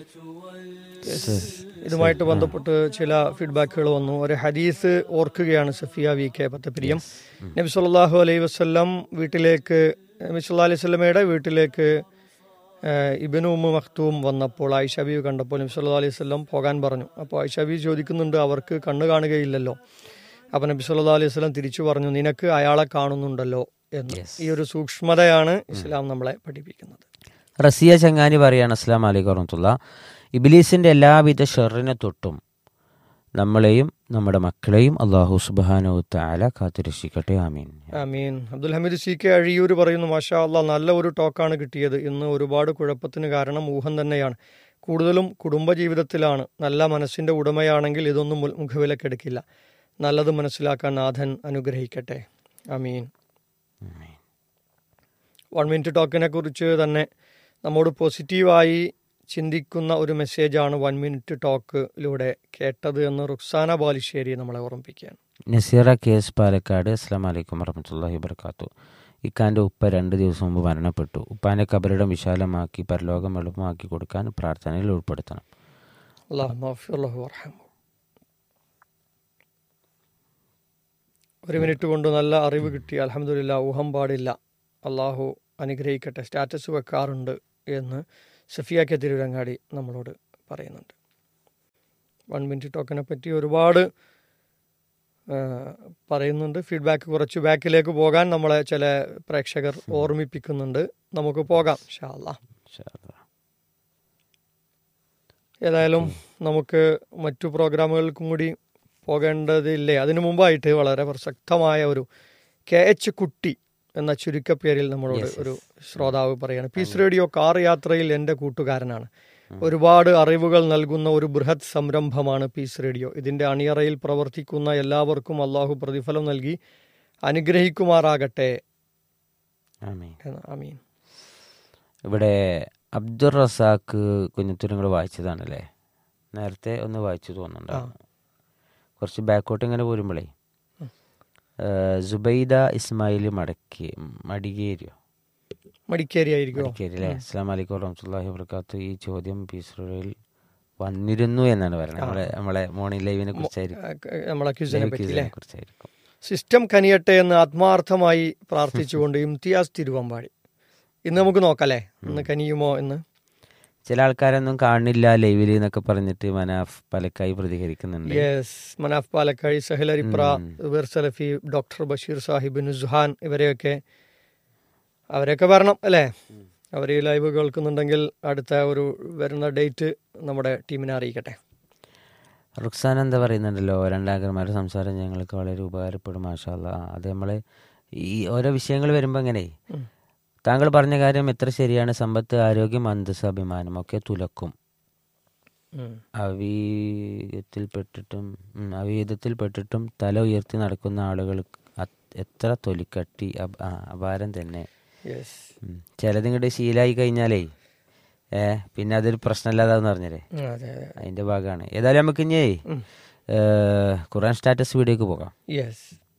ഇതുമായിട്ട് ബന്ധപ്പെട്ട് ചില ഫീഡ്ബാക്കുകൾ വന്നു ഒരു ഹദീസ് ഓർക്കുകയാണ് സഫിയ വി കെ പത്തപ്പിരിയം നബി സല്ലല്ലാഹു അലൈഹി വസല്ലം വീട്ടിലേക്ക് നബി സല്ലല്ലാഹു അലൈഹി വസല്ലമയുടെ വീട്ടിലേക്ക് ഏഹ്, ഇബ്നു ഉമ്മ മഖ്തൂം വന്നപ്പോൾ ആയിഷ ബി കണ്ടപ്പോൾ നബി സല്ലല്ലാഹു അലൈഹി വസല്ലം പോകാൻ പറഞ്ഞു അപ്പോൾ ആയിഷ ബി ചോദിക്കുന്നുണ്ട് അവർക്ക് കണ്ണ് കാണുകയില്ലല്ലോ അപ്പോൾ നബി സല്ലല്ലാഹു അലൈഹി വസല്ലം തിരിച്ചു പറഞ്ഞു നിനക്ക് അയാളെ കാണുന്നുണ്ടല്ലോ എന്ന് ഈ ഒരു സൂക്ഷ്മതയാണ് ഇസ്ലാം നമ്മളെ പഠിപ്പിക്കുന്നത് റസിയ ചങ്ങാനി പറയാണ് അസ്ലാം അലൈക്കും വറഹമത്തുള്ള ഇബിലീസിന്റെ എല്ലാവിധ ഷെറിനെ തൊട്ടും നമ്മളെയും നമ്മുടെ മക്കളെയും അള്ളാഹു സുബാനു താല കാത്തുരക്ഷിക്കട്ടെ ആമീൻ ആമീൻ അബ്ദുൽ ഹമീദ് സി കെ അഴിയൂർ പറയുന്നു മാഷാ അള്ളാഹ് നല്ല ഒരു ടോക്കാണ് കിട്ടിയത് ഇന്ന് ഒരുപാട് കുഴപ്പത്തിന് കാരണം ഊഹം തന്നെയാണ് കൂടുതലും കുടുംബജീവിതത്തിലാണ് നല്ല മനസ്സിന്റെ ഉടമയാണെങ്കിൽ ഇതൊന്നും മുൽ- മുഖവിലക്കെടുക്കില്ല നല്ലത് മനസ്സിലാക്കാൻ നാഥൻ അനുഗ്രഹിക്കട്ടെ ആമീൻ വൺ മിനിറ്റ് ടോക്കിനെ കുറിച്ച് തന്നെ നമ്മോട് പോസിറ്റീവായി ചിന്തിക്കുന്ന ഒരു മെസ്സേജാണ് വൺ മിനിറ്റ് ടോക്കിലൂടെ കേട്ടത് എന്ന് റുക്സാന ബാലിശ്ശേരി നമ്മളെ ഓർമ്മിപ്പിക്കുകയാണ് നസീറ കേസ് പാലക്കാട് അസ്ലാം വലൈക്കും വറഹമത്തല്ലാഹി വർക്കാത്തു ഇക്കാൻ്റെ ഉപ്പ രണ്ട് ദിവസം മുമ്പ് മരണപ്പെട്ടു ഉപ്പാൻ്റെ കബറിടം വിശാലമാക്കി പരലോകം എളുപ്പമാക്കി കൊടുക്കാൻ പ്രാർത്ഥനയിൽ ഉൾപ്പെടുത്തണം അള്ളാഹു മാഫിർ അല്ലാഹു വർഹമു ഒരു മിനിറ്റ് കൊണ്ട് നല്ല അറിവ് കിട്ടി അലഹമില്ല ഊഹം പാടില്ല അള്ളാഹു അനുഗ്രഹിക്കട്ടെ സ്റ്റാറ്റസ് വെക്കാറുണ്ട് എന്ന് സഫിയ കെ തിരുവരങ്ങാടി നമ്മളോട് പറയുന്നുണ്ട് വൺ മിനിറ്റ് ടോക്കനെ പറ്റി ഒരുപാട് ആ, പറയുന്നുണ്ട് ഫീഡ്ബാക്ക് കുറച്ച് ബാക്കിലേക്ക് പോകാൻ നമ്മളെ ചില പ്രേക്ഷകർ ഓർമ്മിപ്പിക്കുന്നുണ്ട് നമുക്ക് പോകാം ഷാ അല്ലാ ഇൻഷാ അല്ലാ. ഏതായാലും നമുക്ക് മറ്റു പ്രോഗ്രാമുകൾക്കും കൂടി പോകേണ്ടതില്ലേ അതിനു മുമ്പായിട്ട് വളരെ പ്രസക്തമായ ഒരു കെ എച്ച് കുട്ടി എന്ന ചുരുക്കപ്പേരിൽ നമ്മളോട് ഒരു ശ്രോതാവ് പറയാണ് പീസ് റേഡിയോ കാർ യാത്രയിൽ എൻ്റെ കൂട്ടുകാരനാണ് ഒരുപാട് അറിവുകൾ നൽകുന്ന ഒരു ബൃഹത് സംരംഭമാണ് പീസ് റേഡിയോ ഇതിൻ്റെ അണിയറയിൽ പ്രവർത്തിക്കുന്ന എല്ലാവർക്കും അള്ളാഹു പ്രതിഫലം നൽകി അനുഗ്രഹിക്കുമാറാകട്ടെ ആമീൻ എന്ന് അമീൻ ഇവിടെ അബ്ദുൾ റസാഖ് കുഞ്ഞത്തുരങ്ങൾ വായിച്ചതാണല്ലേ നേരത്തെ ഒന്ന് വായിച്ചു തോന്നുന്നുണ്ടായിരുന്നു കുറച്ച് ബാക്കോട്ട് ഇങ്ങനെ പോരുമ്പോഴേ സുബൈദ ഇസ്മായിൽ മടക്കി മടികേരിയോ മടിക്കേരി ആയിരിക്കുമോ മടിക്കേരി അല്ലേ അസ്സാം വലൈക്കും വറഹമത്തല്ലാഹി വർക്കാത്തു ഈ ചോദ്യം പീസ്റോയിൽ വന്നിരുന്നു എന്നാണ് പറയുന്നത് നമ്മളെ നമ്മളെ മോർണിംഗ് ലൈവിനെ കുറിച്ചായിരിക്കും നമ്മളെ ക്യൂസിനെ പറ്റി അല്ലേ കുറിച്ചായിരിക്കും സിസ്റ്റം കനിയട്ടെ എന്ന് ആത്മാർത്ഥമായി പ്രാർത്ഥിച്ചുകൊണ്ട് ഇംതിയാസ് തിരുവമ്പാടി ഇന്ന് നമുക്ക് നോക്കല്ലേ ഇന്ന് കനിയുമോ എന്ന് ചില ആൾക്കാരൊന്നും കാണില്ല ലൈവിൽ എന്നൊക്കെ പറഞ്ഞിട്ട് മനാഫ് പലക്കായി പ്രതികരിക്കുന്നുണ്ട് യെസ് മനാഫ് പാലക്കാഴി സഹൽ അരിപ്ര ഉബേർ സലഫി ഡോക്ടർ ബഷീർ സാഹിബ് നുസ്ഹാൻ ഇവരെയൊക്കെ അവരെയൊക്കെ വരണം അല്ലേ അവർ ഈ ലൈവ് കേൾക്കുന്നുണ്ടെങ്കിൽ അടുത്ത ഒരു വരുന്ന ഡേറ്റ് നമ്മുടെ ടീമിനെ അറിയിക്കട്ടെ റുക്സാൻ എന്താ പറയുന്നുണ്ടല്ലോ രണ്ടാങ്കന്മാരുടെ സംസാരം ഞങ്ങൾക്ക് വളരെ ഉപകാരപ്പെടും മാഷാല്ല അത് നമ്മളെ ഈ ഓരോ വിഷയങ്ങൾ വരുമ്പോൾ എങ്ങനെ താങ്കൾ പറഞ്ഞ കാര്യം എത്ര ശരിയാണ് സമ്പത്ത് ആരോഗ്യം അന്തസ് അഭിമാനം ഒക്കെ തുലക്കും ഉം. അവീതത്തിൽപ്പെട്ടിട്ടും ഉം, അവീതത്തിൽപ്പെട്ടിട്ടും തല ഉയർത്തി നടക്കുന്ന ആളുകൾ അത് എത്ര തൊലിക്കട്ടി അപ- ആ, അപാരം തന്നെ യെസ് ഉം. ചിലതിങ്ങോട്ട് ശീലായി കഴിഞ്ഞാലേ ഏ പിന്നെ അതൊരു പ്രശ്നമില്ലാതാന്ന് പറഞ്ഞല്ലേ അതെ അതെ അതിന്റെ ഭാഗമാണ് ഏതായാലും നമുക്ക് ഇനി ഖുറാൻ സ്റ്റാറ്റസ് വീഡിയോക്ക് പോകാം യെസ്